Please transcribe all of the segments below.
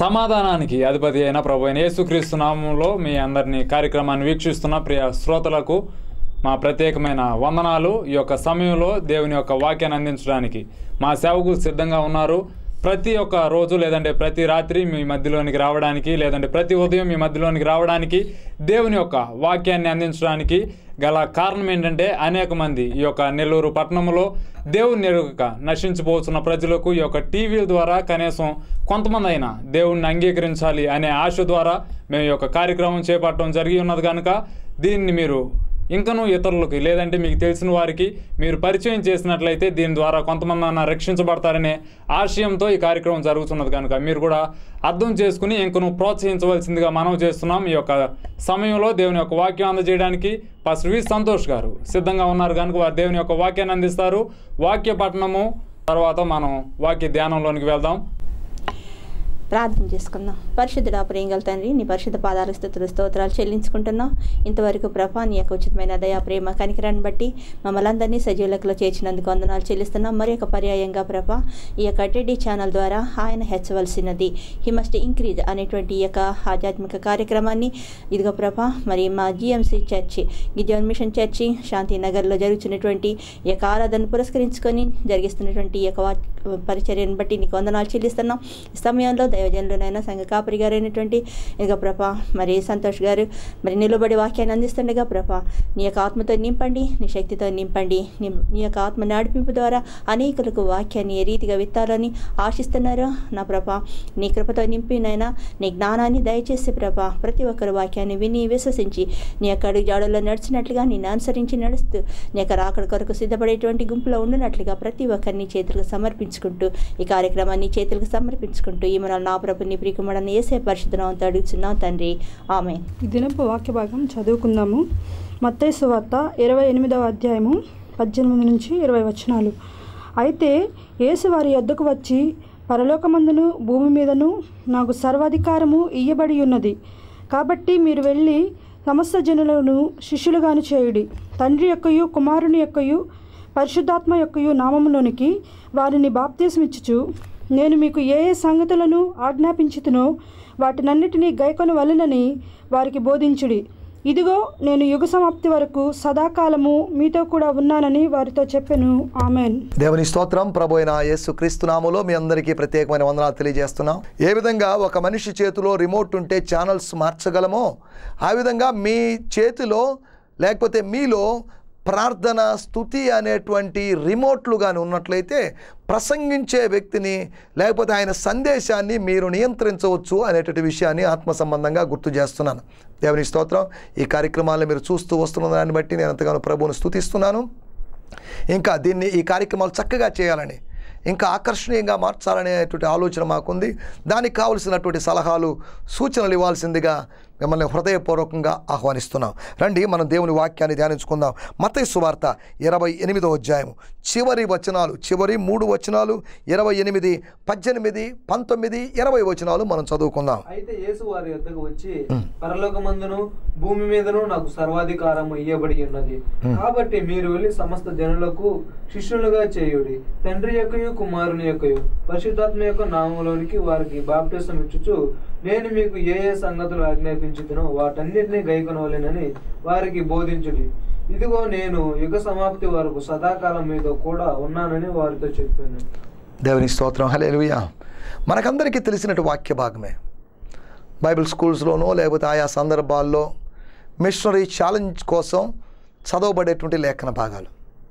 సమాధానానికి అధిపతి అయిన ప్రభు అయిన యేసుక్రీస్తు నామంలో మీ అందరినీ కార్యక్రమాన్ని వీక్షిస్తున్న ప్రియ శ్రోతలకు మా ప్రత్యేకమైన వందనాలు ఈ యొక్క సమయంలో దేవుని యొక్క వాక్యాన్ని అందించడానికి మా సేవకు సిద్ధంగా ఉన్నారు ప్రతి ఒక్క రోజు లేదంటే ప్రతి రాత్రి మీ మధ్యలోనికి రావడానికి లేదంటే ప్రతి ఉదయం మీ మధ్యలోనికి రావడానికి దేవుని యొక్క వాక్యాన్ని అందించడానికి గల కారణం ఏంటంటే అనేక మంది ఈ యొక్క నెల్లూరు పట్టణంలో దేవుని ఎరుగక నశించిపోతున్న ప్రజలకు ఈ యొక్క టీవీల ద్వారా కనీసం కొంతమంది అయినా దేవుణ్ణి అంగీకరించాలి అనే ఆశ ద్వారా మేము ఈ యొక్క కార్యక్రమం చేపట్టడం జరిగి ఉన్నది కనుక దీన్ని మీరు ఇంకనూ ఇతరులకి లేదంటే మీకు తెలిసిన వారికి మీరు పరిచయం చేసినట్లయితే దీని ద్వారా కొంతమంది అన్న రక్షించబడతారనే ఆశయంతో ఈ కార్యక్రమం జరుగుతున్నది కనుక మీరు కూడా అర్థం చేసుకుని ఇంకను ప్రోత్సహించవలసిందిగా మనం చేస్తున్నాం ఈ యొక్క సమయంలో దేవుని యొక్క వాక్యం అందజేయడానికి పాస్టర్ వి సంతోష్ గారు సిద్ధంగా ఉన్నారు కనుక వారు దేవుని యొక్క వాక్యాన్ని అందిస్తారు వాక్య పఠనము తర్వాత మనం వాక్య ధ్యానంలోనికి వెళ్దాం ప్రార్థన చేసుకుందాం పరిశుద్ధుడా ప్రేంగల తండ్రి నీ పరిశుద్ధ పాదాల స్థుతులు స్తోత్రాలు చెల్లించుకుంటున్నాం ఇంతవరకు ప్రభా నీ యొక్క ఉచితమైన దయా ప్రేమ కనికరాన్ని బట్టి మమ్మల్ని అందరినీ సజీవులకులో చేర్చినందుకు వందనాలు చెల్లిస్తున్నాం మరి ఒక పర్యాయంగా ప్రభా ఈ యొక్క టెడ్డీ ఛానల్ ద్వారా ఆయన హెచ్చవలసినది హీ మస్ట్ ఇంక్రీజ్ అనేటువంటి ఈ యొక్క ఆధ్యాత్మిక కార్యక్రమాన్ని ఇదిగో ప్రభా మరి మా జిఎంసి చర్చి గిజోన్ మిషన్ చర్చి శాంతినగర్లో జరుగుతున్నటువంటి ఈ యొక్క ఆరాధన పురస్కరించుకొని జరిగిస్తున్నటువంటి ఈ యొక్క వా- పరిచర్యను బట్టి నీకు వందనాలు చెల్లిస్తున్నాం ఈ సమయంలో దైవజనులనైనా సంఘ కాపరి గారైనటువంటి ఇక ప్రభ మరి సంతోష్ గారు మరి నిలబడి వాక్యాన్ని అందిస్తుండగా ప్రభ నీ యొక్క ఆత్మతో నింపండి నీ శక్తితో నింపండి నీ నీ యొక్క ఆత్మ నడిపింపు ద్వారా అనేకులకు వాక్యాన్ని ఏ రీతిగా విత్తాలని ఆశిస్తున్నారో నా ప్రభ నీ కృపతో నింపి నైనా నీ జ్ఞానాన్ని దయచేసి ప్రభ ప్రతి ఒక్కరు వాక్యాన్ని విని విశ్వసించి నీ యొక్క అడుగు జాడల్లో నడిచినట్లుగా నిన్ను అనుసరించి నడుస్తూ నీ యొక్క రాకడ కొరకు సిద్ధపడేటువంటి గుంపులో ఉండినట్లుగా ప్రతి ఒక్కరిని చేతులకు సమర్పించుకుంటూ ఈ కార్యక్రమాన్ని చేతులకు సమర్పించుకుంటూ ఈ మన నా ప్రభుని ప్రియకుమడని ఏసే పరిశుద్ధంతో అడుగుతున్నాం తండ్రి ఆమె ఈ దినపు వాక్య భాగం చదువుకుందాము మత్తయి సువార్త ఇరవై ఎనిమిదవ అధ్యాయము పద్దెనిమిది నుంచి ఇరవై వచనాలు అయితే యేసు వారి యొద్దకు వచ్చి పరలోకమందును భూమి మీదను నాకు సర్వాధికారము ఇయ్యబడి ఉన్నది కాబట్టి మీరు వెళ్ళి సమస్త జనులను శిష్యులుగాను చేయుడి తండ్రి యొక్కయు కుమారుని యొక్కయు పరిశుద్ధాత్మ యొక్కయు నామములోనికి వారిని బాప్తీసమిచ్చుచు నేను మీకు ఏ ఏ సంగతులను ఆజ్ఞాపించుతునో వాటినన్నిటినీ గైకొన వలనని వారికి బోధించుడి ఇదిగో నేను యుగ సమాప్తి వరకు సదాకాలము మీతో కూడా ఉన్నానని వారితో చెప్పెను ఆమెన్ దేవుని స్తోత్రం ప్రభు అయిన యేసు క్రీస్తు నామములో మీ అందరికీ ప్రత్యేకమైన వందనాలు తెలియజేస్తున్నాం ఏ విధంగా ఒక మనిషి చేతిలో రిమోట్ ఉంటే ఛానల్స్ మార్చగలమో ఆ విధంగా మీ చేతిలో లేకపోతే మీలో ప్రార్థన స్థుతి అనేటువంటి రిమోట్లు కానీ ఉన్నట్లయితే ప్రసంగించే వ్యక్తిని లేకపోతే ఆయన సందేశాన్ని మీరు నియంత్రించవచ్చు అనేటువంటి విషయాన్ని ఆత్మ సంబంధంగా గుర్తు చేస్తున్నాను దేవుని స్తోత్రం ఈ కార్యక్రమాలను మీరు చూస్తూ వస్తున్న దాన్ని బట్టి నేను ఎంతగానో ప్రభువును స్థుతిస్తున్నాను ఇంకా దీన్ని ఈ కార్యక్రమాలు చక్కగా చేయాలని ఇంకా ఆకర్షణీయంగా మార్చాలనేటువంటి ఆలోచన మాకుంది దానికి కావలసినటువంటి సలహాలు సూచనలు ఇవ్వాల్సిందిగా మిమ్మల్ని హృదయపూర్వకంగా ఆహ్వానిస్తున్నాం రండి మనం దేవుని వాక్యాన్ని ధ్యానించుకుందాం మతయ సువార్త ఇరవై ఎనిమిదో అధ్యాయము చివరి వచనాలు చివరి మూడు వచనాలు ఇరవై ఎనిమిది పద్దెనిమిది పంతొమ్మిది ఇరవై వచనాలు మనం చదువుకుందాం అయితే యేసు వారి యొద్దకు వచ్చి పరలోకమందును భూమి మీదను నాకు సర్వాధికారము ఇయ్యబడి ఉన్నది కాబట్టి మీరు వెళ్ళి సమస్త జనులకు శిష్యులుగా చేయుడి తండ్రి యొక్కయు కుమారుని యొక్కయు పరిశుద్ధాత్మ యొక్క నామములోనికి వారికి బాప్టిసం ఇచ్చుచు నేను మీకు ఏ ఏ సంగతులు ఆజ్ఞాపించుతునో వాటన్నిటినీ గైకొనవలెనని వారికి బోధించుడి ఇదిగో నేను యుగ సమాప్తి వరకు సదాకాలం మీతో కూడా ఉన్నానని వారితో చెప్పాను దేవుని స్తోత్రం హలేలుయా మనకందరికీ తెలిసినట్టు వాక్య భాగమే బైబిల్ స్కూల్స్లోనో లేకపోతే ఆయా సందర్భాల్లో మిషనరీ ఛాలెంజ్ కోసం చదవబడేటువంటి లేఖన భాగాలు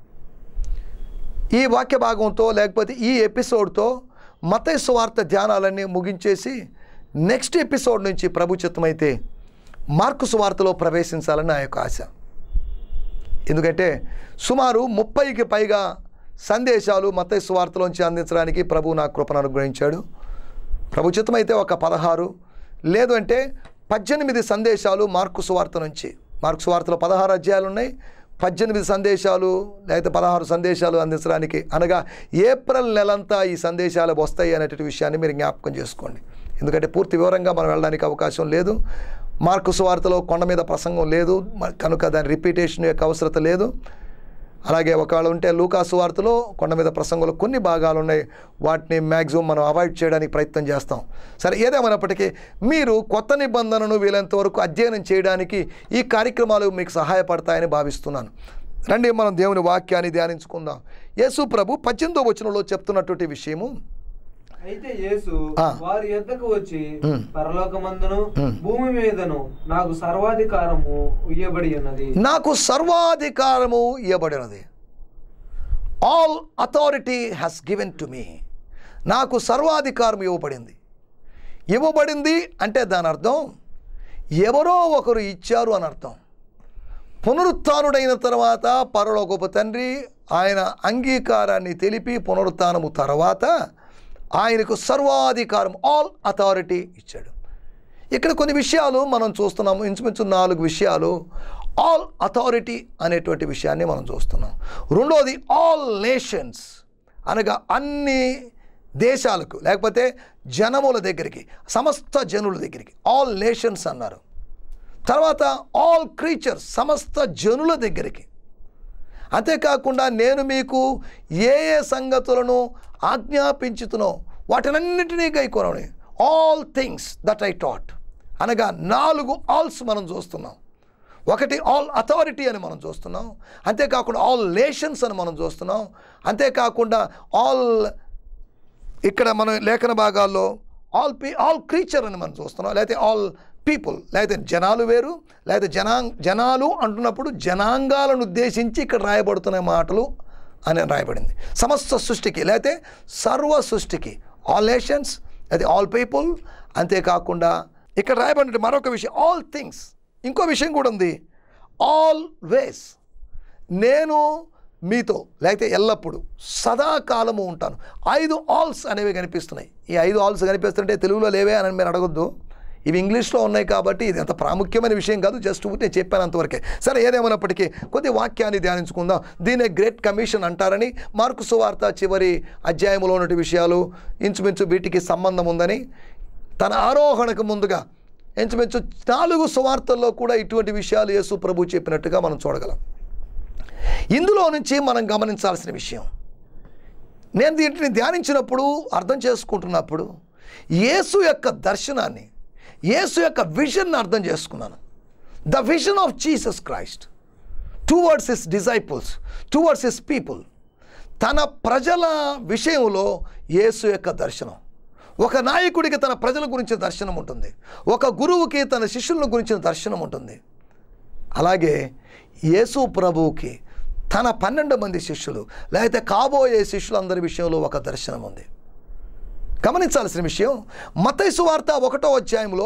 ఈ వాక్య భాగంతో లేకపోతే ఈ ఎపిసోడ్తో మత స్వార్థ ధ్యానాలన్నీ ముగించేసి నెక్స్ట్ ఎపిసోడ్ నుంచి ప్రభు చిత్తమైతే మార్కు సువార్తలో ప్రవేశించాలని నా యొక్క ఆశ ఎందుకంటే సుమారు ముప్పైకి పైగా సందేశాలు మత సువార్తలోంచి అందించడానికి ప్రభు నా కృపను అనుగ్రహించాడు ప్రభు చిత్తమైతే ఒక పదహారు లేదు అంటే పద్దెనిమిది సందేశాలు మార్కు సువార్త నుంచి మార్కు సువార్తలో పదహారు అధ్యాయాలు ఉన్నాయి పద్దెనిమిది సందేశాలు లేకపోతే పదహారు సందేశాలు అందించడానికి అనగా ఏప్రిల్ నెలంతా ఈ సందేశాలు వస్తాయి అనేటువంటి విషయాన్ని మీరు జ్ఞాపకం చేసుకోండి ఎందుకంటే పూర్తి వివరంగా మనం వెళ్ళడానికి అవకాశం లేదు మార్కు సువార్తలో కొండ మీద ప్రసంగం లేదు మ- కనుక దాని రిపీటేషన్ యొక్క అవసరత లేదు అలాగే ఒకవేళ ఉంటే లూకాసు వార్తలో కొండ మీద ప్రసంగంలో కొన్ని భాగాలు ఉన్నాయి వాటిని మ్యాక్సిమం మనం అవాయిడ్ చేయడానికి ప్రయత్నం చేస్తాం సరే ఏదేమైనప్పటికీ మీరు కొత్త నిబంధనను వీలైనంత వరకు అధ్యయనం చేయడానికి ఈ కార్యక్రమాలు మీకు సహాయపడతాయని భావిస్తున్నాను రండి మనం దేవుని వాక్యాన్ని ధ్యానించుకుందాం యేసు ప్రభు పద్దెనిమిదో వచనంలో చెప్తున్నటువంటి విషయము అయితే యేసు ఆ. వారి యొద్దకు వచ్చి ఉమ్. పరలోకమందును ఉమ్. భూమి మీదను నాకు సర్వాధికారము ఇయ్యబడి ఉన్నది నాకు సర్వాధికారము ఇవ్వబడినది all authority has given to me నాకు సర్వాధికారం ఇవ్వబడింది ఇవ్వబడింది అంటే దాని అర్థం ఎవరో ఒకరు ఇచ్చారు అని అర్థం పునరుత్డైన తర్వాత పరలోకపు తండ్రి ఆయన అంగీకారాన్ని తెలిపి పునరుత్నము తర్వాత ఆయనకు సర్వాధికారం ఆల్ అథారిటీ ఇచ్చాడు ఇక్కడ కొన్ని విషయాలు మనం చూస్తున్నాము ఇంచుమించు నాలుగు విషయాలు ఆల్ అథారిటీ అనేటువంటి విషయాన్ని మనం చూస్తున్నాం రెండోది ఆల్ నేషన్స్ అనగా అన్ని దేశాలకు లేకపోతే జనముల దగ్గరికి సమస్త జనుల దగ్గరికి ఆల్ నేషన్స్ అన్నారు తర్వాత ఆల్ క్రీచర్స్ సమస్త జనుల దగ్గరికి అంతేకాకుండా నేను మీకు ఏ ఏ సంగతులను ఆజ్ఞాపించుతునో వాటినన్నిటినీ గైకొనని all things that I taught అనగా నాలుగు ఆల్స్ మనం చూస్తున్నాం ఒకటి ఆల్ అథారిటీ అని మనం చూస్తున్నాం అంతేకాకుండా ఆల్ నేషన్స్ అని మనం చూస్తున్నాం అంతేకాకుండా ఆల్ ఇక్కడ మనం లేఖన భాగాల్లో ఆల్ పీ ఆల్ క్రీచర్ అని మనం చూస్తున్నాం లేకపోతే ఆల్ పీపుల్ లేకపోతే జనాలు వేరు లేకపోతే జనా జనాలు అంటున్నప్పుడు జనాంగాలను ఉద్దేశించి ఇక్కడ రాయబడుతున్న మాటలు అని రాయబడింది సమస్త సృష్టికి లేకపోతే సర్వ సృష్టికి ఆల్ నేషన్స్ అది ఆల్ పీపుల్ అంతేకాకుండా ఇక్కడ రాయబడిన మరొక విషయం ఆల్ థింగ్స్ ఇంకో విషయం కూడా ఉంది ఆల్ వేస్ నేను మీతో లేకపోతే ఎల్లప్పుడూ సదాకాలము ఉంటాను ఐదు ఆల్స్ అనేవి కనిపిస్తున్నాయి ఈ ఐదు ఆల్స్ కనిపిస్తుంటే తెలుగులో లేవే అని మీరు అడగొద్దు ఇవి ఇంగ్లీష్లో ఉన్నాయి కాబట్టి ఇది అంత ప్రాముఖ్యమైన విషయం కాదు జస్ట్ నేను చెప్పాను అంతవరకే సరే ఏదేమైనప్పటికీ కొద్ది వాక్యాన్ని ధ్యానించుకుందాం దీనే గ్రేట్ కమిషన్ అంటారని మార్కు సువార్త చివరి అధ్యాయంలో ఉన్నటువంటి విషయాలు ఇంచుమించు వీటికి సంబంధం ఉందని తన ఆరోహణకు ముందుగా ఇంచుమించు నాలుగు సువార్తల్లో కూడా ఇటువంటి విషయాలు యేసు ప్రభు చెప్పినట్టుగా మనం చూడగలం ఇందులో నుంచి మనం గమనించాల్సిన విషయం నేను దీంటిని ధ్యానించినప్పుడు అర్థం చేసుకుంటున్నప్పుడు యేసు యొక్క దర్శనాన్ని యేసు యొక్క విజన్ని అర్థం చేసుకున్నాను the vision of Jesus Christ towards his disciples towards his people తన ప్రజల విషయంలో యేసు యొక్క దర్శనం ఒక నాయకుడికి తన ప్రజల గురించిన దర్శనం ఉంటుంది ఒక గురువుకి తన శిష్యుల గురించిన దర్శనం ఉంటుంది అలాగే యేసు ప్రభువుకి తన పన్నెండు మంది శిష్యులు లేకపోతే కాబోయే శిష్యులందరి విషయంలో ఒక దర్శనం ఉంది గమనించాల్సిన విషయం మతైసు వార్త ఒకటో అధ్యాయంలో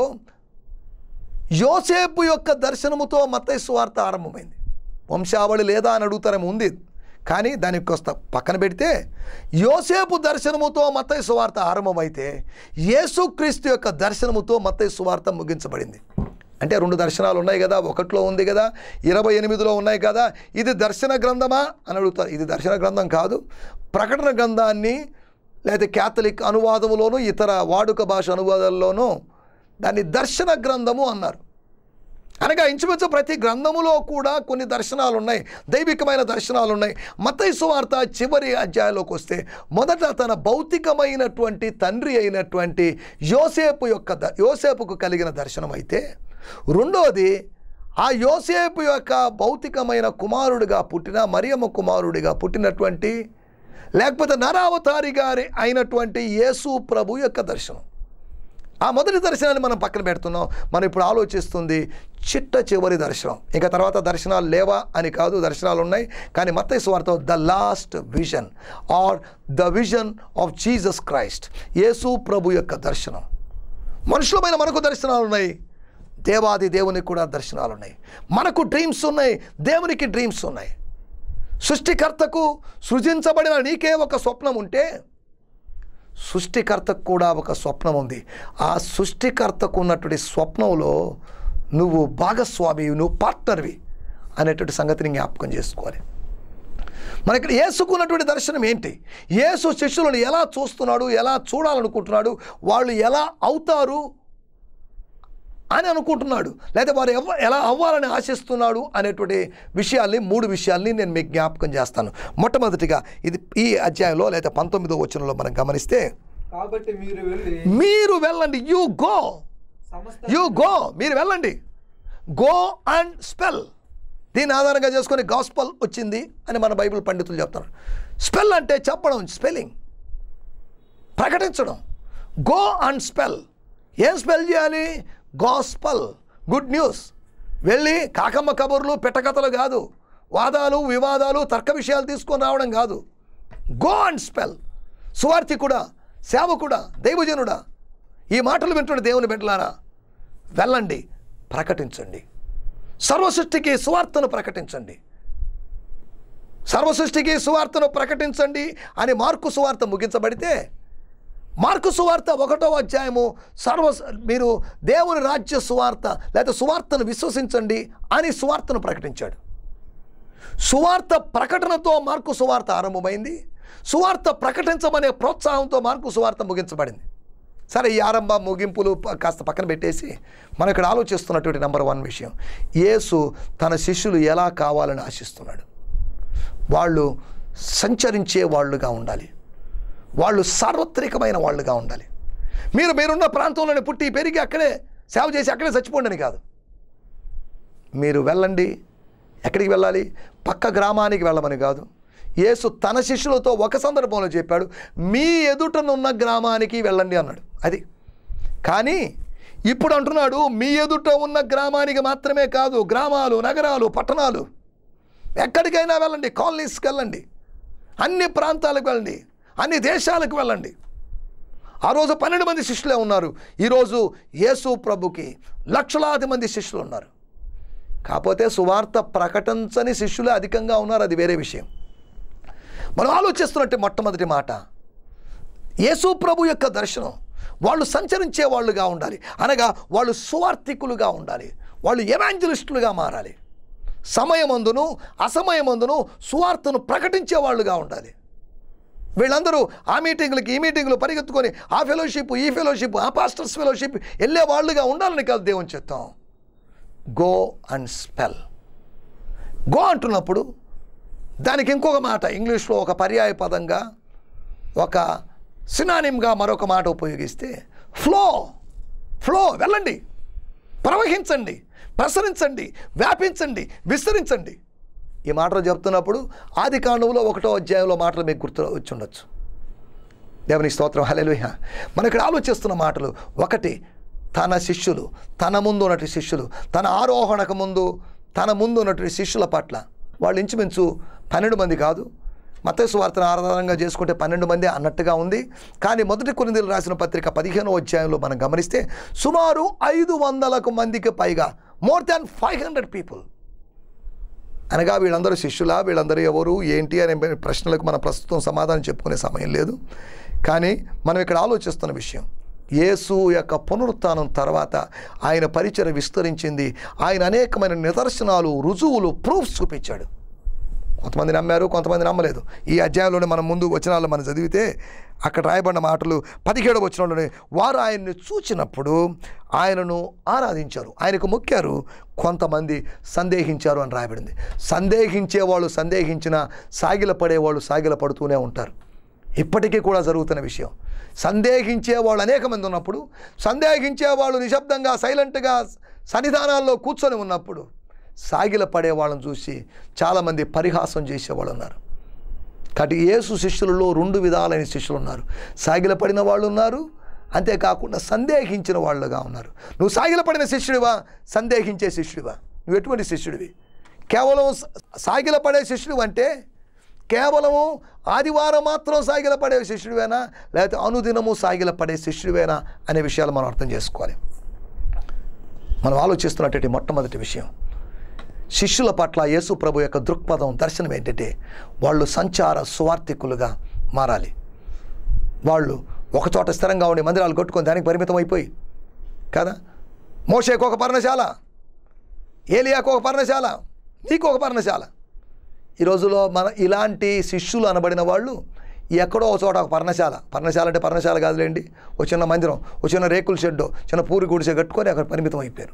యోసేపు యొక్క దర్శనముతో మతైసు వార్త ఆరంభమైంది వంశావళి లేదా అని అడుగుతారేమో ఉంది కానీ దానికి కొస్త పక్కన పెడితే యోసేపు దర్శనముతో మత్తయి సువార్త ఆరంభమైతే యేసుక్రీస్తు యొక్క దర్శనముతో మత్తయి సువార్త ముగించబడింది అంటే రెండు దర్శనాలు ఉన్నాయి కదా ఒకటిలో ఉంది కదా ఇరవై ఎనిమిదిలో ఉన్నాయి కదా ఇది దర్శన గ్రంథమా అని అడుగుతారు ఇది దర్శన గ్రంథం కాదు ప్రకటన గ్రంథాన్ని లేదా క్యాథలిక్ అనువాదములోను ఇతర వాడుక భాష అనువాదాల్లోనూ దాన్ని దర్శన గ్రంథము అన్నారు అనగా ఇంచుమించు ప్రతి గ్రంథములో కూడా కొన్ని దర్శనాలు ఉన్నాయి దైవికమైన దర్శనాలు ఉన్నాయి మత్తయి సువార్త చివరి అధ్యాయంలోకి వస్తే మొదట తన భౌతికమైనటువంటి తండ్రి అయినటువంటి యోసేపు యొక్క ద యోసేపుకు కలిగిన దర్శనం అయితే రెండోది ఆ యోసేపు యొక్క భౌతికమైన కుమారుడిగా పుట్టిన మరియమ్మ కుమారుడిగా పుట్టినటువంటి లేకపోతే నరావతారి గారి అయినటువంటి యేసు ప్రభు యొక్క దర్శనం ఆ మొదటి దర్శనాన్ని మనం పక్కన పెడుతున్నాం మనం ఇప్పుడు ఆలోచిస్తుంది చిట్ట చివరి దర్శనం ఇంకా తర్వాత దర్శనాలు లేవా అని కాదు దర్శనాలు ఉన్నాయి కానీ మత్తయి స్వార్థ the last vision or the vision of Jesus Christ యేసు ప్రభు యొక్క దర్శనం మనుషులమైన మనకు దర్శనాలు ఉన్నాయి దేవాది దేవునికి కూడా దర్శనాలు ఉన్నాయి మనకు డ్రీమ్స్ ఉన్నాయి దేవునికి డ్రీమ్స్ ఉన్నాయి సృష్టికర్తకు సృజించబడిన నీకే ఒక స్వప్నం ఉంటే సృష్టికర్తకు కూడా ఒక స్వప్నం ఉంది ఆ సృష్టికర్తకు ఉన్నటువంటి స్వప్నంలో నువ్వు భాగస్వామి నువ్వు పార్ట్నర్వి అనేటువంటి సంగతిని జ్ఞాపకం చేసుకోవాలి మన ఇక్కడ ఏసుకున్నటువంటి దర్శనం ఏంటి యేసు శిష్యులను ఎలా చూస్తున్నాడు ఎలా చూడాలనుకుంటున్నాడు వాళ్ళు ఎలా అవుతారు అని అనుకుంటున్నాడు లేదా వారు ఎవ ఎలా అవ్వాలని ఆశిస్తున్నాడు అనేటువంటి విషయాల్ని మూడు విషయాల్ని నేను మీకు జ్ఞాపకం చేస్తాను మొట్టమొదటిగా ఇది ఈ అధ్యాయంలో లేదా పంతొమ్మిదో వచనంలో మనం గమనిస్తే కాబట్టి మీరు వెళ్ళి మీరు వెళ్ళండి యు గో సమస్త యు గో మీరు వెళ్ళండి గో అండ్ స్పెల్ దీని ఆధారంగా చేసుకొని గాస్పల్ వచ్చింది అని మన బైబిల్ పండితులు చెప్తున్నారు స్పెల్ అంటే చెప్పడం స్పెల్లింగ్ ప్రకటించడం గో అండ్ స్పెల్ ఏం స్పెల్ చేయాలి గాస్పల్ గుడ్ న్యూస్ వెళ్ళి కాకమ్మ కబుర్లు పెట్టకథలు కాదు వాదాలు వివాదాలు తర్క విషయాలు తీసుకొని రావడం కాదు గో అండ్ స్పెల్ సువార్థికుడా సేవకుడా దైవజనుడా ఈ మాటలు వింటున్న దేవుని బిడ్డలారా వెళ్ళండి ప్రకటించండి సర్వసృష్టికి సువార్తను ప్రకటించండి సర్వసృష్టికి సువార్తను ప్రకటించండి అని మార్కు సువార్త ముగించబడితే మార్కు సువార్త ఒకటో అధ్యాయము సర్వ మీరు దేవుని రాజ్య సువార్త లేదా సువార్తను విశ్వసించండి అని సువార్తను ప్రకటించాడు సువార్త ప్రకటనతో మార్కు సువార్త ఆరంభమైంది సువార్త ప్రకటించమనే ప్రోత్సాహంతో మార్కు సువార్త ముగించబడింది సరే ఈ ఆరంభ ముగింపులు ప- కాస్త పక్కన పెట్టేసి మనం ఇక్కడ ఆలోచిస్తున్నటువంటి నెంబర్ వన్ విషయం యేసు తన శిష్యులు ఎలా కావాలని ఆశిస్తున్నాడు వాళ్ళు సంచరించే వాళ్ళుగా ఉండాలి వాళ్ళు సార్వత్రికమైన వాళ్ళుగా ఉండాలి మీరు మీరున్న ప్రాంతంలోనే పుట్టి పెరిగి అక్కడే సేవ చేసి అక్కడే చచ్చిపోండి అని కాదు మీరు వెళ్ళండి ఎక్కడికి వెళ్ళాలి పక్క గ్రామానికి వెళ్ళమని కాదు యేసు తన శిష్యులతో ఒక సందర్భంలో చెప్పాడు మీ ఎదుటనున్న గ్రామానికి వెళ్ళండి అన్నాడు అది కానీ ఇప్పుడు అంటున్నాడు మీ ఎదుట ఉన్న గ్రామానికి మాత్రమే కాదు గ్రామాలు నగరాలు పట్టణాలు ఎక్కడికైనా వెళ్ళండి కాలనీస్కి వెళ్ళండి అన్ని ప్రాంతాలకు వెళ్ళండి అన్ని దేశాలకు వెళ్ళండి ఆ రోజు పన్నెండు మంది శిష్యులే ఉన్నారు ఈరోజు యేసు ప్రభుకి లక్షలాది మంది శిష్యులు ఉన్నారు కాకపోతే సువార్త ప్రకటించని శిష్యులే అధికంగా ఉన్నారు అది వేరే విషయం మనం ఆలోచిస్తున్నట్టు మొట్టమొదటి మాట యేసు ప్రభు యొక్క దర్శనం వాళ్ళు సంచరించే వాళ్ళుగా ఉండాలి అనగా వాళ్ళు సువార్థికులుగా ఉండాలి వాళ్ళు ఎవాంజలిస్టులుగా మారాలి సమయమందును అసమయమందును సువార్తను ప్రకటించే వాళ్ళుగా ఉండాలి వీళ్ళందరూ ఆ మీటింగ్లకి ఈ మీటింగ్లు పరిగెత్తుకొని ఆ ఫెలోషిప్ ఈ ఫెలోషిప్ ఆ పాస్టర్స్ ఫెలోషిప్ వెళ్ళే వాళ్ళుగా ఉండాలని కాదు దేవుని చెప్తాం గో అండ్ స్పెల్ గో అంటున్నప్పుడు దానికి ఇంకొక మాట ఇంగ్లీష్లో ఒక పర్యాయ పదంగా ఒక సినానిమ్గా మరొక మాట ఉపయోగిస్తే ఫ్లో ఫ్లో వెళ్ళండి ప్రవహించండి ప్రసరించండి వ్యాపించండి విస్తరించండి ఈ మాటలు చెప్తున్నప్పుడు ఆది కాండంలో ఒకటో అధ్యాయంలో మాటలు మీకు గుర్తు వచ్చి ఉండొచ్చు దేవుని స్తోత్రం హల్లెలూయా మనం ఇక్కడ ఆలోచిస్తున్న మాటలు ఒకటి తన శిష్యులు తన ముందు ఉన్నటువంటి శిష్యులు తన ఆరోహణకు ముందు తన ముందు ఉన్నటువంటి శిష్యుల పట్ల వాళ్ళు ఇంచుమించు పన్నెండు మంది కాదు మతేసు వార్తను ఆధారంగా చేసుకుంటే పన్నెండు మంది అన్నట్టుగా ఉంది కానీ మొదటి కొరిందీలు రాసిన పత్రిక పదిహేనో అధ్యాయంలో మనం గమనిస్తే సుమారు ఐదు వందలకు మందికి పైగా more than five hundred people అనగా వీళ్ళందరూ శిష్యులా వీళ్ళందరూ ఎవరు ఏంటి అనే ప్రశ్నలకు మనం ప్రస్తుతం సమాధానం చెప్పుకునే సమయం లేదు కానీ మనం ఇక్కడ ఆలోచిస్తున్న విషయం యేసు యొక్క పునరుత్థానం తర్వాత ఆయన పరిచయం విస్తరించింది ఆయన అనేకమైన నిదర్శనాలు రుజువులు ప్రూఫ్స్ చూపించాడు కొంతమంది నమ్మారు కొంతమంది నమ్మలేదు ఈ అధ్యాయంలోనే మనం ముందు వచనాల్లో మనం చదివితే అక్కడ రాయబడిన మాటలు పదిహేడు వచనంలోనే వారు ఆయన్ని చూచినప్పుడు ఆయనను ఆరాధించారు ఆయనకు మొక్కారు కొంతమంది సందేహించారు అని రాయబడింది సందేహించే వాళ్ళు సందేహించిన సాగిలపడేవాళ్ళు సాగిలపడుతూనే ఉంటారు ఇప్పటికీ కూడా జరుగుతున్న విషయం సందేహించే వాళ్ళు అనేక మంది ఉన్నప్పుడు సందేహించే వాళ్ళు నిశ్శబ్దంగా సైలెంట్గా సన్నిధానాల్లో కూర్చొని ఉన్నప్పుడు సాగిల పడే వాళ్ళని చూసి చాలామంది పరిహాసం చేసేవాళ్ళు ఉన్నారు కాబట్టి యేసు శిష్యులలో రెండు విధాలైన శిష్యులు ఉన్నారు సాగిల పడిన వాళ్ళు ఉన్నారు అంతేకాకుండా సందేహించిన వాళ్ళుగా ఉన్నారు నువ్వు సాగిల పడిన శిష్యుడివా సందేహించే శిష్యుడివా నువ్వు ఎటువంటి శిష్యుడివి కేవలం స- సాగిల పడే శిష్యుడు అంటే కేవలము ఆదివారం మాత్రం సాగిల పడే శిష్యుడివేనా లేకపోతే అనుదినము సాగిల పడే శిష్యుడివేనా అనే విషయాలు మనం అర్థం చేసుకోవాలి మనం ఆలోచిస్తున్నటువంటి మొట్టమొదటి విషయం శిష్యుల పట్ల యేసు ప్రభు యొక్క దృక్పథం దర్శనం ఏంటంటే వాళ్ళు సంచార స్వార్థికులుగా మారాలి వాళ్ళు ఒకచోట స్థిరంగా ఉండి మందిరాలు కొట్టుకొని దానికి పరిమితం అయిపోయి కదా మోషేకు ఒక పర్ణశాల ఏలియాకు ఒక పర్ణశాల నీకు ఒక పర్ణశాల ఈ రోజులో మన ఇలాంటి శిష్యులు అనబడిన వాళ్ళు ఎక్కడో ఒక చోట ఒక పర్ణశాల పర్ణశాల అంటే పర్ణశాల కాదులేండి ఒక చిన్న మందిరం ఒక చిన్న రేకుల షెడ్డో చిన్న పూరి గుడిసె కట్టుకొని అక్కడ పరిమితం అయిపోయారు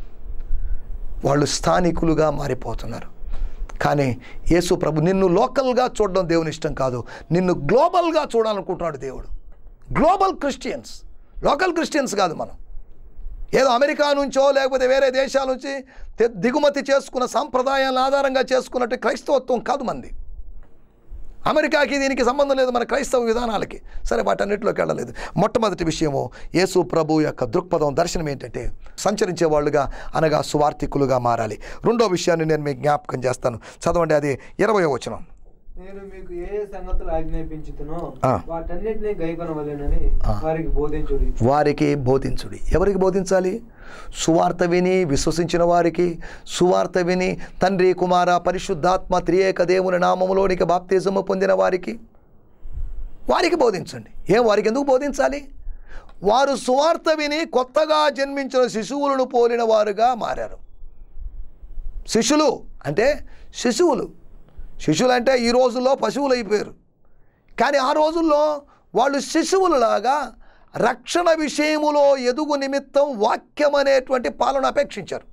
వాళ్ళు స్థానికులుగా మారిపోతున్నారు కానీ యేసు ప్రభు నిన్ను లోకల్గా చూడడం దేవుని ఇష్టం కాదు నిన్ను గ్లోబల్గా చూడాలనుకుంటున్నాడు దేవుడు గ్లోబల్ క్రిస్టియన్స్ లోకల్ క్రిస్టియన్స్ కాదు మనం ఏదో అమెరికా నుంచో లేకపోతే వేరే దేశాల నుంచి తె- దిగుమతి చేసుకున్న సాంప్రదాయాలను ఆధారంగా చేసుకున్నట్టు క్రైస్తవత్వం కాదు మంది అమెరికాకి దీనికి సంబంధం లేదు మన క్రైస్తవ విధానాలకి సరే వాటన్నిటిలోకి వెళ్ళలేదు మొట్టమొదటి విషయము యేసు ప్రభు యొక్క దృక్పథం దర్శనం ఏంటంటే సంచరించే వాళ్ళుగా అనగా సువార్థికులుగా మారాలి రెండో విషయాన్ని నేను మీకు జ్ఞాపకం చేస్తాను చదవండి అది ఇరవై వచనం నేను మీకు ఏ ఏ సంగతులు ఆజ్ఞాపించుతునో ఆ. వాటన్నిటిని గైకొనవలెనని ఆ. వారికి బోధించుడి వారికి బోధించుడి ఎవరికి బోధించాలి సువార్త విని విశ్వసించిన వారికి సువార్త విని తండ్రి కుమార పరిశుద్ధాత్మ త్రియేక దేవుని నామములోనికి బాప్తిజము పొందిన వారికి వారికి బోధించండి ఏం వారికి ఎందుకు బోధించాలి వారు సువార్త విని కొత్తగా జన్మించిన శిశువులను పోలిన వారుగా మారారు శిష్యులు అంటే శిశువులు శిశువులు అంటే ఈ రోజుల్లో పశువులు అయిపోయారు కానీ ఆ రోజుల్లో వాళ్ళు శిశువులలాగా రక్షణ విషయములో ఎదుగు నిమిత్తం వాక్యం అనేటువంటి పాలన అపేక్షించారు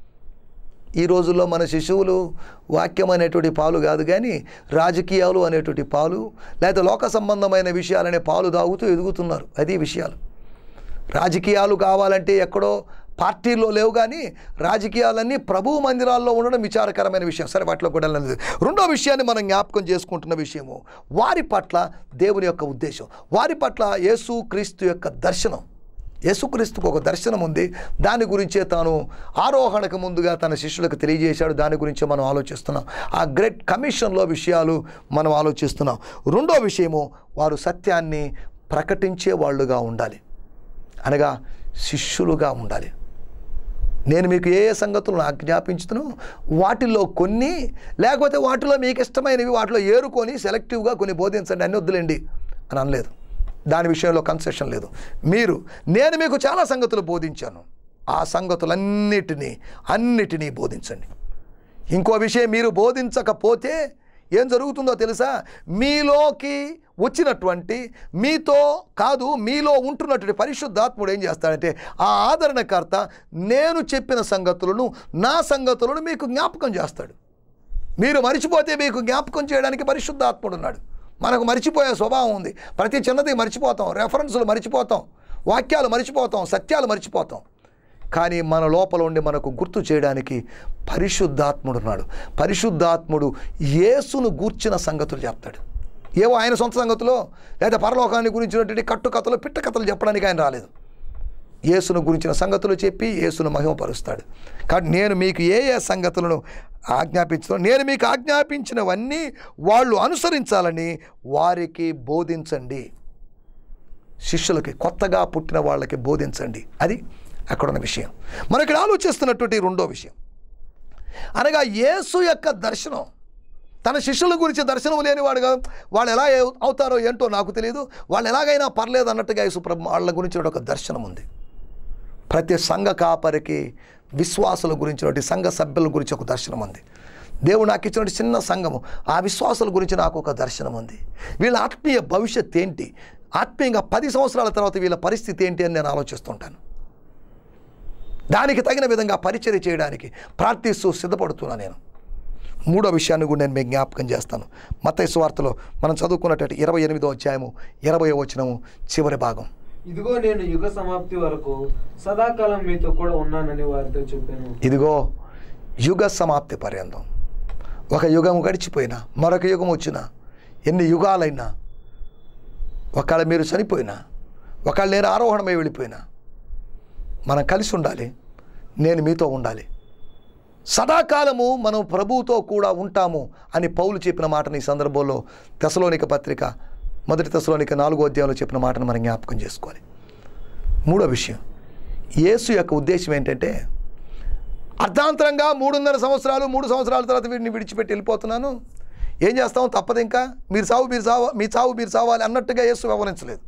ఈ రోజుల్లో మన శిశువులు వాక్యం అనేటువంటి పాలు కాదు కానీ రాజకీయాలు అనేటువంటి పాలు లేదా లోక సంబంధమైన విషయాలనే పాలు తాగుతూ ఎదుగుతున్నారు అది విషయాలు రాజకీయాలు కావాలంటే ఎక్కడో పార్టీల్లో లేవు కానీ రాజకీయాలన్నీ ప్రభు మందిరాల్లో ఉండడం విచారకరమైన విషయం సరే వాటిలో కూడా వెళ్ళలేదు రెండో విషయాన్ని మనం జ్ఞాపకం చేసుకుంటున్న విషయము వారి పట్ల దేవుని యొక్క ఉద్దేశం వారి పట్ల యేసు క్రీస్తు యొక్క దర్శనం యేసుక్రీస్తుకు ఒక దర్శనం ఉంది దాని గురించే తాను ఆరోహణకు ముందుగా తన శిష్యులకు తెలియజేశాడు దాని గురించే మనం ఆలోచిస్తున్నాం ఆ గ్రేట్ కమిషన్లో విషయాలు మనం ఆలోచిస్తున్నాం రెండో విషయము వారు సత్యాన్ని ప్రకటించే వాళ్ళుగా ఉండాలి అనగా శిష్యులుగా ఉండాలి నేను మీకు ఏ ఏ సంగతులను ఆజ్ఞాపించుతును వాటిల్లో కొన్ని లేకపోతే వాటిలో మీకు ఇష్టమైనవి వాటిలో ఏరుకొని సెలెక్టివ్గా కొన్ని బోధించండి అన్ని వద్దులేండి అని అనలేదు దాని విషయంలో కన్సెషన్ లేదు మీరు నేను మీకు చాలా సంగతులు బోధించాను ఆ సంగతులన్నిటినీ అన్నిటినీ బోధించండి ఇంకో విషయం మీరు బోధించకపోతే ఏం జరుగుతుందో తెలుసా మీలోకి వచ్చినటువంటి మీతో కాదు మీలో ఉంటున్నటువంటి పరిశుద్ధాత్ముడు ఏం చేస్తాడంటే ఆ ఆదరణకర్త నేను చెప్పిన సంగతులను నా సంగతులను మీకు జ్ఞాపకం చేస్తాడు మీరు మర్చిపోతే మీకు జ్ఞాపకం చేయడానికి పరిశుద్ధాత్ముడు ఉన్నాడు మనకు మర్చిపోయే స్వభావం ఉంది ప్రతి చిన్నది మర్చిపోతాం రెఫరెన్సులు మర్చిపోతాం వాక్యాలు మర్చిపోతాం సత్యాలు మర్చిపోతాం కానీ మన లోపల ఉండి మనకు గుర్తు చేయడానికి పరిశుద్ధాత్ముడు ఉన్నాడు పరిశుద్ధాత్ముడు యేసును గూర్చిన సంగతులు చెప్తాడు ఏవో ఆయన సొంత సంగతులు లేదా పరలోకాన్ని గురించినటువంటి కట్టుకథలు పిట్ట కథలు చెప్పడానికి ఆయన రాలేదు యేసును గురించిన సంగతులు చెప్పి యేసును మహిమపరుస్తాడు కాబట్టి నేను మీకు ఏ ఏ సంగతులను ఆజ్ఞాపించుతాను నేను మీకు ఆజ్ఞాపించినవన్నీ వాళ్ళు అనుసరించాలని వారికి బోధించండి శిష్యులకి కొత్తగా పుట్టిన వాళ్ళకి బోధించండి అది అక్కడున్న విషయం మనం ఇక్కడ ఆలోచిస్తున్నటువంటి రెండో విషయం అనగా యేసు యొక్క దర్శనం తన శిష్యుల గురించి దర్శనం లేనివాడుగా వాళ్ళు ఎలా అవు- అవుతారో ఏంటో నాకు తెలియదు వాళ్ళు ఎలాగైనా పర్లేదు అన్నట్టుగా యేసుప్రభు వాళ్ళ గురించి ఒక దర్శనం ఉంది ప్రతి సంఘ కాపరికి విశ్వాసుల గురించి సంఘ సభ్యుల గురించి ఒక దర్శనం ఉంది దేవుడు నాకు ఇచ్చినటువంటి చిన్న సంఘము ఆ విశ్వాసుల గురించి నాకు ఒక దర్శనం ఉంది వీళ్ళ ఆత్మీయ భవిష్యత్ ఏంటి ఆత్మీయంగా పది సంవత్సరాల తర్వాత వీళ్ళ పరిస్థితి ఏంటి అని నేను ఆలోచిస్తుంటాను దానికి తగిన విధంగా పరిచర్య చేయడానికి ప్రార్థిస్తూ సిద్ధపడుతున్నా నేను మూడో విషయాన్ని కూడా నేను మీకు జ్ఞాపకం చేస్తాను మత్తయి సువార్తలో మనం చదువుకున్నట్టు ఇరవై ఎనిమిదో అధ్యాయము ఇరవై వచనము చివరి భాగం ఇదిగో నేను యుగ సమాప్తి వరకు సదాకాలం మీతో కూడా ఉన్నానని వారితో చెప్పాను ఇదిగో యుగ సమాప్తి పర్యంతం ఒక యుగం గడిచిపోయినా మరొక యుగం వచ్చినా ఎన్ని యుగాలైనా ఒకవేళ మీరు చనిపోయినా ఒకవేళ నేను ఆరోహణమై వెళ్ళిపోయినా మనం కలిసి ఉండాలి నేను మీతో ఉండాలి సదాకాలము మనం ప్రభువుతో కూడా ఉంటాము అని పౌలు చెప్పిన మాటని ఈ సందర్భంలో తెసలోనిక పత్రిక మొదటి తెసలోనిక నాలుగో అధ్యాయంలో చెప్పిన మాటను మనం జ్ఞాపకం చేసుకోవాలి మూడో విషయం యేసు యొక్క ఉద్దేశం ఏంటంటే అర్ధాంతరంగా మూడున్నర సంవత్సరాలు మూడు సంవత్సరాల తర్వాత వీడిని విడిచిపెట్టి వెళ్ళిపోతున్నాను ఏం చేస్తాం తప్పదు ఇంకా మీరు సావు మీరు సావ మీ చావు మీరు సావాలి అన్నట్టుగా యేసు వ్యవహరించలేదు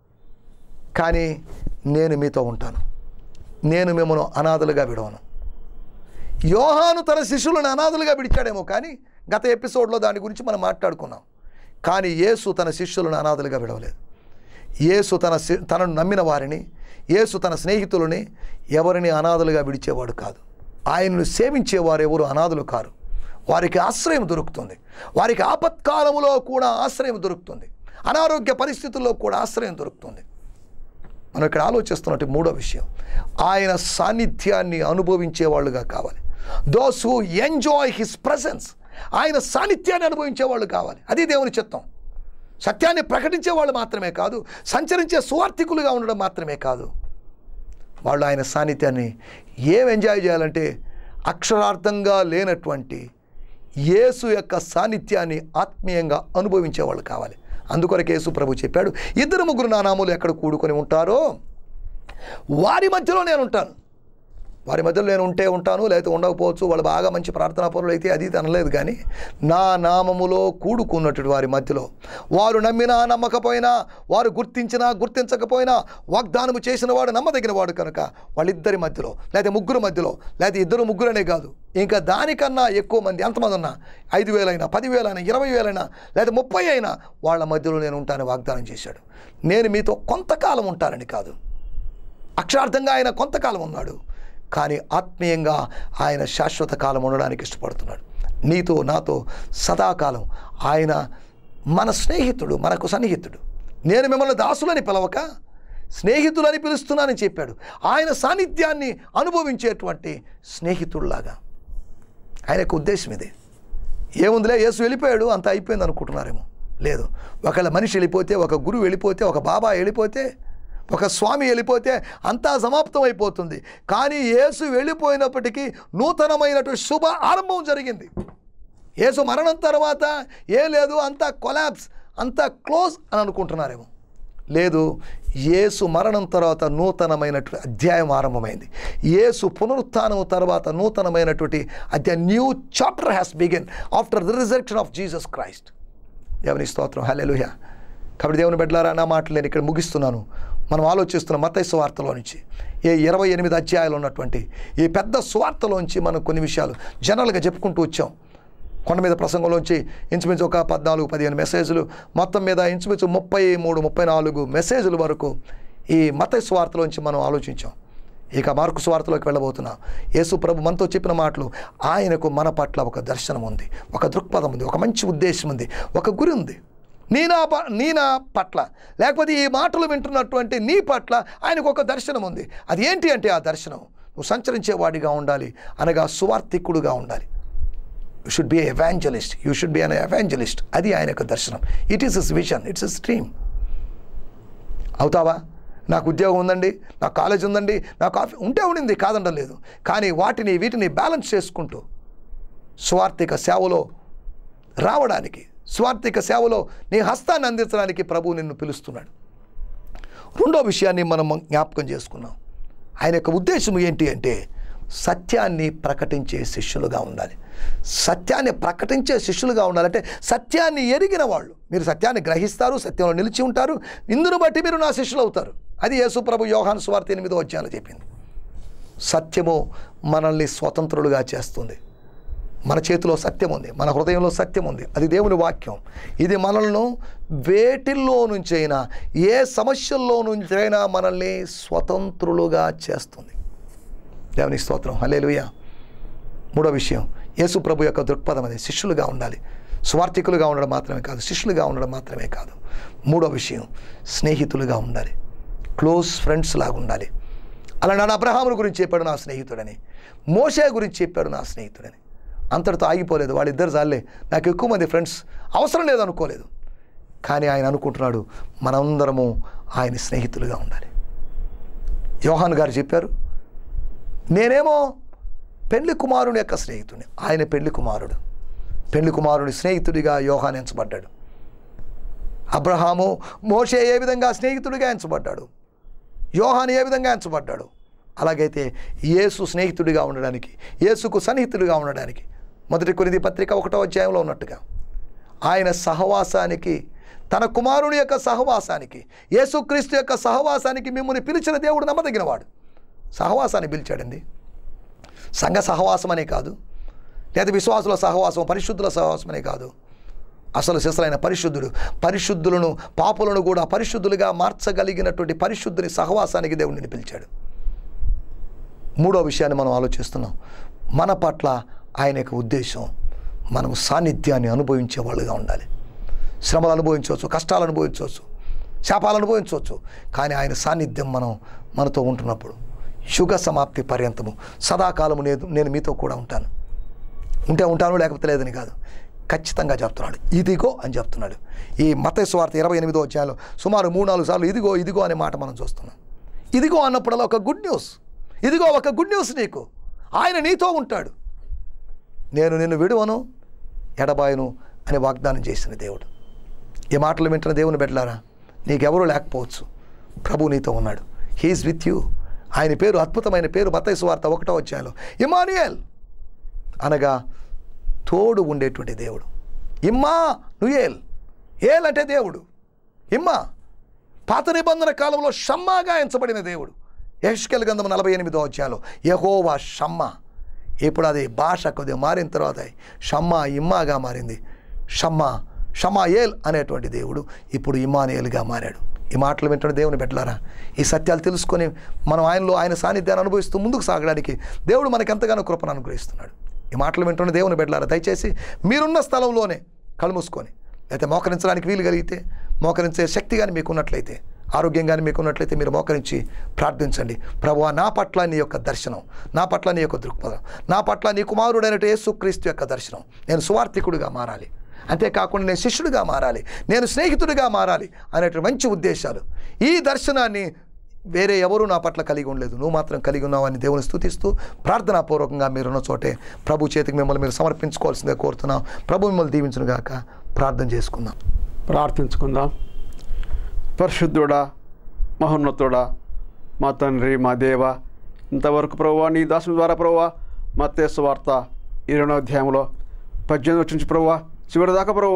కానీ నేను మీతో ఉంటాను నేను మిమ్మల్ని అనాథలుగా విడవను యోహాను తన శిష్యులను అనాథలుగా విడిచాడేమో కానీ గత ఎపిసోడ్లో దాని గురించి మనం మాట్లాడుకున్నాం కానీ యేసు తన శిష్యులను అనాథలుగా విడవలేదు యేసు తన శి- తనను నమ్మిన వారిని యేసు తన స్నేహితులని ఎవరిని అనాథలుగా విడిచేవాడు కాదు ఆయనను సేవించేవారు ఎవరు అనాథులు కారు వారికి ఆశ్రయం దొరుకుతుంది వారికి ఆపత్కాలములో కూడా ఆశ్రయం దొరుకుతుంది అనారోగ్య పరిస్థితుల్లో కూడా ఆశ్రయం దొరుకుతుంది మనం ఇక్కడ ఆలోచిస్తున్నట్టు మూడో విషయం ఆయన సాన్నిధ్యాన్ని అనుభవించే వాళ్ళుగా కావాలి those who enjoy his presence ఆయన సాన్నిధ్యాన్ని అనుభవించే వాళ్ళు కావాలి అది దేవుని చిత్తం సత్యాన్ని ప్రకటించే వాళ్ళు మాత్రమే కాదు సంచరించే సువార్థికులుగా ఉండడం మాత్రమే కాదు వాళ్ళు ఆయన సాన్నిధ్యాన్ని ఏం ఎంజాయ్ చేయాలంటే అక్షరార్థంగా లేనటువంటి యేసు యొక్క సాన్నిధ్యాన్ని ఆత్మీయంగా అనుభవించే వాళ్ళు కావాలి అందుకొరకు యేసు ప్రభు చెప్పాడు ఇద్దరు ముగ్గురు నా నామములు ఎక్కడ కూడుకొని ఉంటారో వారి మధ్యలో నేను ఉంటాను వారి మధ్యలో నేను ఉంటే ఉంటాను లేకపోతే ఉండకపోవచ్చు వాళ్ళు బాగా మంచి ప్రార్థనా పరులు అయితే అది ఇది అనలేదు కానీ నా నామములో కూడుకున్నటువంటి వారి మధ్యలో వారు నమ్మినా నమ్మకపోయినా వారు గుర్తించినా గుర్తించకపోయినా వాగ్దానము చేసిన వాడు నమ్మదగిన వాడు కనుక వాళ్ళిద్దరి మధ్యలో లేకపోతే ముగ్గురు మధ్యలో లేకపోతే ఇద్దరు ముగ్గురనే కాదు ఇంకా దానికన్నా ఎక్కువ మంది ఎంతమంది ఉన్నా ఐదు వేలైనా పదివేలైనా ఇరవై వేలైనా లేదా ముప్పై అయినా వాళ్ళ మధ్యలో నేను ఉంటానని వాగ్దానం చేశాడు నేను మీతో కొంతకాలం ఉంటానని కాదు అక్షరార్థంగా ఆయన కొంతకాలం ఉన్నాడు కానీ ఆత్మీయంగా ఆయన శాశ్వత కాలం ఉండడానికి ఇష్టపడుతున్నాడు నీతో నాతో సదాకాలం ఆయన మన స్నేహితుడు మనకు సన్నిహితుడు నేను మిమ్మల్ని దాసులని పిలవక స్నేహితులని పిలుస్తున్నానని చెప్పాడు ఆయన సాన్నిధ్యాన్ని అనుభవించేటువంటి స్నేహితుడిలాగా ఆయన యొక్క ఉద్దేశం ఇదే ఏముందిలే యేసు వెళ్ళిపోయాడు అంత అయిపోయింది అనుకుంటున్నారేమో లేదు ఒకళ్ళ మనిషి వెళ్ళిపోతే ఒక గురువు వెళ్ళిపోతే ఒక బాబా వెళ్ళిపోతే ఒక స్వామి వెళ్ళిపోతే అంతా సమాప్తం అయిపోతుంది కానీ యేసు వెళ్ళిపోయినప్పటికీ నూతనమైనటువంటి శుభ ఆరంభం జరిగింది యేసు మరణం తర్వాత ఏ లేదు అంతా కొలాబ్స్ అంతా క్లోజ్ అని అనుకుంటున్నారేమో లేదు యేసు మరణం తర్వాత నూతనమైనటువంటి అధ్యాయం ఆరంభమైంది యేసు పునరుత్థానం తర్వాత నూతనమైనటువంటి అధ్యాయం new chapter has begin after the resurrection of Jesus Christ దేవుని స్తోత్రం హల్లెలూయా కాబట్టి దేవుని బిడ్డలారా నా మాటలు నేను ఇక్కడ ముగిస్తున్నాను మనం ఆలోచిస్తున్న మతై సువార్తలో నుంచి ఏ ఇరవై ఎనిమిది అధ్యాయాలు ఉన్నటువంటి ఈ పెద్ద సువార్తలోంచి మనం కొన్ని విషయాలు జనరల్గా చెప్పుకుంటూ వచ్చాం కొండ మీద ప్రసంగంలోంచి ఇంచుమించు ఒక పద్నాలుగు పదిహేను మెసేజ్లు మొత్తం మీద ఇంచుమించు ముప్పై మూడు ముప్పై నాలుగు మెసేజ్ల వరకు ఈ మత స్వార్థలోంచి మనం ఆలోచించాం ఇక మార్కు స్వార్థలోకి వెళ్ళబోతున్నాం యేసు ప్రభు మనతో చెప్పిన మాటలు ఆయనకు మన పట్ల ఒక దర్శనం ఉంది ఒక దృక్పథం ఉంది ఒక మంచి ఉద్దేశం ఉంది ఒక గురి ఉంది నీ నా ప నీ నా పట్ల లేకపోతే ఈ మాటలు వింటున్నటువంటి నీ పట్ల ఆయనకు ఒక దర్శనం ఉంది అది ఏంటి అంటే ఆ దర్శనం నువ్వు సంచరించేవాడిగా ఉండాలి అనగా సువార్థికుడుగా ఉండాలి you should be evangelist you should be an evangelist అది ఆయన యొక్క దర్శనం it is is vision it's is dream అవుతావా నాకు ఉద్యోగం ఉందండి నాకు కాలేజ్ ఉందండి నాకు ఆఫీ ఉంటే ఉండింది కాదండం లేదు కానీ వాటిని వీటిని బ్యాలెన్స్ చేసుకుంటూ స్వార్థిక సేవలో రావడానికి స్వార్థిక సేవలో నీ హస్తాన్ని అందించడానికి ప్రభువు నిన్ను పిలుస్తున్నాడు రెండో విషయాన్ని మనం జ్ఞాపకం చేసుకున్నాం ఆయన యొక్క ఉద్దేశం ఏంటి అంటే సత్యాన్ని ప్రకటించే శిష్యులుగా ఉండాలి సత్యాన్ని ప్రకటించే శిష్యులుగా ఉండాలంటే సత్యాన్ని ఎరిగిన వాళ్ళు మీరు సత్యాన్ని గ్రహిస్తారు సత్యంలో నిలిచి ఉంటారు ఇందును బట్టి మీరు నా శిష్యులు అవుతారు అది యేసు ప్రభు యోహాను స్వార్థ ఎనిమిదో అధ్యాయంలో చెప్పింది సత్యము మనల్ని స్వతంత్రులుగా చేస్తుంది మన చేతిలో సత్యం ఉంది మన హృదయంలో సత్యం ఉంది అది దేవుని వాక్యం ఇది మనల్ని వేటిల్లో నుంచైనా ఏ సమస్యల్లో నుంచైనా మనల్ని స్వతంత్రులుగా చేస్తుంది దేవుని స్తోత్రం హల్లెలూయా మూడో విషయం యేసు ప్రభు యొక్క దృక్పథం అది శిష్యులుగా ఉండాలి స్వార్థికులుగా ఉండడం మాత్రమే కాదు శిష్యులుగా ఉండడం మాత్రమే కాదు మూడో విషయం స్నేహితులుగా ఉండాలి క్లోజ్ ఫ్రెండ్స్ లాగా ఉండాలి అలా నాన్న అబ్రహాముల గురించి చెప్పాడు నా స్నేహితుడని మోషే గురించి చెప్పాడు నా స్నేహితుడని అంతటితో ఆగిపోలేదు వాళ్ళిద్దరు చాలే నాకు ఎక్కువ మంది ఫ్రెండ్స్ అవసరం లేదు అనుకోలేదు కానీ ఆయన అనుకుంటున్నాడు మనందరము ఆయన స్నేహితులుగా ఉండాలి యోహాన్ గారు చెప్పారు నేనేమో పెళ్లి కుమారుని యొక్క స్నేహితుడిని ఆయన పెళ్లి కుమారుడు పెళ్లి కుమారుని స్నేహితుడిగా యోహాన్ ఎంచబడ్డాడు అబ్రహాము మోషే ఏ విధంగా స్నేహితుడిగా ఎంచబడ్డాడు యోహాన్ ఏ విధంగా ఎంచబడ్డాడు అలాగైతే యేసు స్నేహితుడిగా ఉండడానికి యేసుకు సన్నిహితుడిగా ఉండడానికి మొదటి కొరిది పత్రిక ఒకటో అధ్యాయంలో ఉన్నట్టుగా ఆయన సహవాసానికి తన కుమారుని యొక్క సహవాసానికి యేసుక్రీస్తు యొక్క సహవాసానికి మిమ్మల్ని పిలిచిన దేవుడు నమ్మదగినవాడు సహవాసాన్ని పిలిచాడండి సంఘ సహవాసం అనే కాదు లేదా విశ్వాసుల సహవాసం పరిశుద్ధుల సహవాసం అనే కాదు అసలు సిసలైన పరిశుద్ధుడు పరిశుద్ధులను పాపులను కూడా పరిశుద్ధులుగా మార్చగలిగినటువంటి పరిశుద్ధుని సహవాసానికి దేవుడిని పిలిచాడు మూడో విషయాన్ని మనం ఆలోచిస్తున్నాం మన పట్ల ఆయన యొక్క ఉద్దేశం మనం సాన్నిధ్యాన్ని అనుభవించే వాళ్ళుగా ఉండాలి శ్రమలు అనుభవించవచ్చు కష్టాలు అనుభవించవచ్చు శాపాలు అనుభవించవచ్చు కానీ ఆయన సాన్నిధ్యం మనం మనతో ఉంటున్నప్పుడు యుగ సమాప్తి పర్యంతము సదాకాలము నేను నేను మీతో కూడా ఉంటాను ఉంటే ఉంటాను లేకపోతే లేదని కాదు ఖచ్చితంగా చెప్తున్నాడు ఇదిగో అని చెప్తున్నాడు ఈ మత స్వార్థ ఇరవై ఎనిమిదో అధ్యాయంలో సుమారు మూడు నాలుగు సార్లు ఇదిగో ఇదిగో అనే మాట మనం చూస్తున్నాం ఇదిగో అన్నప్పుడల్లా ఒక గుడ్ న్యూస్ ఇదిగో ఒక గుడ్ న్యూస్ నీకు ఆయన నీతో ఉంటాడు నేను నిన్ను విడువను ఎడబాయను అని వాగ్దానం చేసిన దేవుడు ఈ మాటలు వింటున్న దేవుని బిడ్డలారా నీకెవరూ లేకపోవచ్చు ప్రభు నీతో ఉన్నాడు హీఈస్ విత్ యూ ఆయన పేరు అద్భుతమైన పేరు మతైసు వార్త ఒకటో అధ్యాయంలో ఇమానియల్ అనగా తోడు ఉండేటువంటి దేవుడు ఇమ్మా నుయేల్ ఏల్ అంటే దేవుడు ఇమ్మా పాత నిబంధన కాలంలో షమ్మాగా ఎంచబడిన దేవుడు యష్కెల్ గంధం నలభై ఎనిమిదో అధ్యాయంలో యహోవా షమ్మ ఇప్పుడు అది భాష కొద్దిగా మారిన తర్వాత షమ్మా ఇమ్మాగా మారింది షమ్మా షమాయేల్ అనేటువంటి దేవుడు ఇప్పుడు ఇమానియేల్గా మారాడు ఈ మాటలు వింటున్న దేవుని పెట్టలారా ఈ సత్యాలు తెలుసుకొని మనం ఆయనలో ఆయన సాన్నిధ్యాన్ని అనుభవిస్తూ ముందుకు సాగడానికి దేవుడు మనకి ఎంతగానో కృపను అనుగ్రహిస్తున్నాడు ఈ మాటలు వింటున్న దేవుని పెట్టలారా దయచేసి మీరున్న స్థలంలోనే కళ్ళు మూసుకొని అయితే మోకరించడానికి వీలు కలిగితే మోకరించే శక్తి కానీ మీకు ఉన్నట్లయితే ఆరోగ్యం కానీ మీకు ఉన్నట్లయితే మీరు మోకరించి ప్రార్థించండి ప్రభు నా పట్ల నీ యొక్క దర్శనం నా పట్ల నీ యొక్క దృక్పథం నా పట్ల నీ కుమారుడైన యేసుక్రీస్తు యొక్క దర్శనం నేను సువార్థికుడిగా మారాలి అంతేకాకుండా నేను శిష్యుడిగా మారాలి నేను స్నేహితుడిగా మారాలి అనేటువంటి మంచి ఉద్దేశాలు ఈ దర్శనాన్ని వేరే ఎవరు నా పట్ల కలిగి ఉండలేదు నువ్వు మాత్రం కలిగి ఉన్నావని దేవుని స్థుతిస్తూ ప్రార్థనాపూర్వకంగా మీరున్న చోటే ప్రభు చేతికి మిమ్మల్ని మీరు సమర్పించుకోవాల్సిందే కోరుతున్నాం ప్రభు మిమ్మల్ని దీవించును గాక ప్రార్థన చేసుకుందాం ప్రార్థించుకుందాం పరిశుద్ధుడా మహోన్నతుడా మా తండ్రి మా దేవ ఇంతవరకు ప్రభు నీ దాసుని ద్వారా ప్రభు మత్తేసు వార్త ఇరవై అధ్యాయంలో పద్దెనిమిది వచ్చి నుంచి ప్రభు చివరి దాకా ప్రభు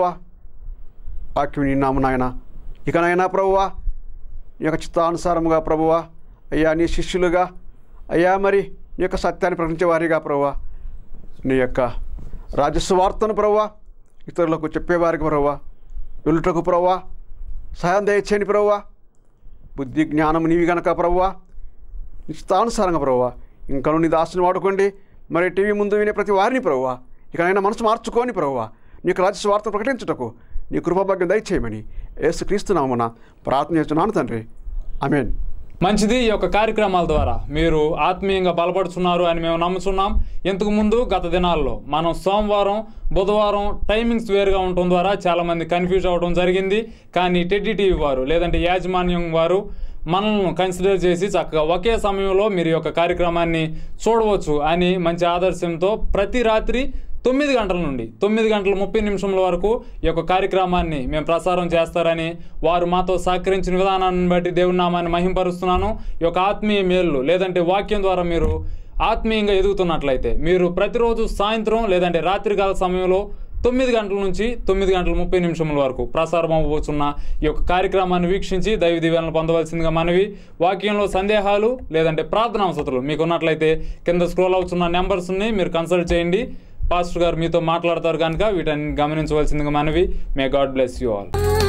వాక్యం నీ నాము నాయన ఇకనైనా ప్రభువా నీ యొక్క చిత్తానుసారముగా ప్రభువా అయ్యా నీ శిష్యులుగా అయ్యా మరి నీ యొక్క సత్యాన్ని ప్రకటించే వారిగా ప్రభువా నీ యొక్క రాజస్వార్తను ప్రవ్వా ఇతరులకు చెప్పేవారికి ప్రవ్వా వెళ్ళుటకు ప్రవ్వా సహాయం దయచేయండి ప్రవ్వా బుద్ధి జ్ఞానం నీవి గనక ప్రవ్వా నిశ్చితానుసారంగా ప్రవ్వా ఇంకా నీ దాసుని వాడుకోండి మరి టీవీ ముందు వినే ప్రతి వారిని ప్రవ్వా ఇకనైనా మనసు మార్చుకోని ప్రవ్వా నీకు రాజస్వార్త ప్రకటించుటకు నీ కృపాభాగ్యం దయచేయమని యేసు క్రీస్తునామన ప్రార్థన చేస్తున్నాను తండ్రి అమేన్ మంచిది ఈ యొక్క కార్యక్రమాల ద్వారా మీరు ఆత్మీయంగా బలపడుతున్నారు అని మేము నమ్ముతున్నాం ఇంతకు ముందు గత దినాల్లో మనం సోమవారం బుధవారం టైమింగ్స్ వేరుగా ఉండటం ద్వారా చాలామంది కన్ఫ్యూజ్ అవ్వడం జరిగింది కానీ టెడ్డి టీవీ వారు లేదంటే యాజమాన్యం వారు మనల్ని కన్సిడర్ చేసి చక్కగా ఒకే సమయంలో మీరు ఈ యొక్క కార్యక్రమాన్ని చూడవచ్చు అని మంచి ఆదర్శంతో ప్రతి రాత్రి తొమ్మిది గంటల నుండి తొమ్మిది గంటల ముప్పై నిమిషముల వరకు ఈ యొక్క కార్యక్రమాన్ని మేము ప్రసారం చేస్తారని వారు మాతో సహకరించిన విధానాన్ని బట్టి దేవుని నామాన్ని మహింపరుస్తున్నాను ఈ యొక్క ఆత్మీయ మేళ్ళు లేదంటే వాక్యం ద్వారా మీరు ఆత్మీయంగా ఎదుగుతున్నట్లయితే మీరు ప్రతిరోజు సాయంత్రం లేదంటే రాత్రికాల సమయంలో తొమ్మిది గంటల నుంచి తొమ్మిది గంటల ముప్పై నిమిషముల వరకు ప్రసారం అవ్వబోతున్న ఈ యొక్క కార్యక్రమాన్ని వీక్షించి దైవ దివ్యాలను పొందవలసిందిగా మనవి వాక్యంలో సందేహాలు లేదంటే ప్రార్థనా అవసరాలు మీకు ఉన్నట్లయితే కింద స్క్రోల్ అవుతున్న నెంబర్స్ని మీరు కన్సల్ట్ చేయండి పాస్టర్ గారు మీతో మాట్లాడతారు కనుక వీటన్ని గమనించవలసిందిగా మనవి may God bless you all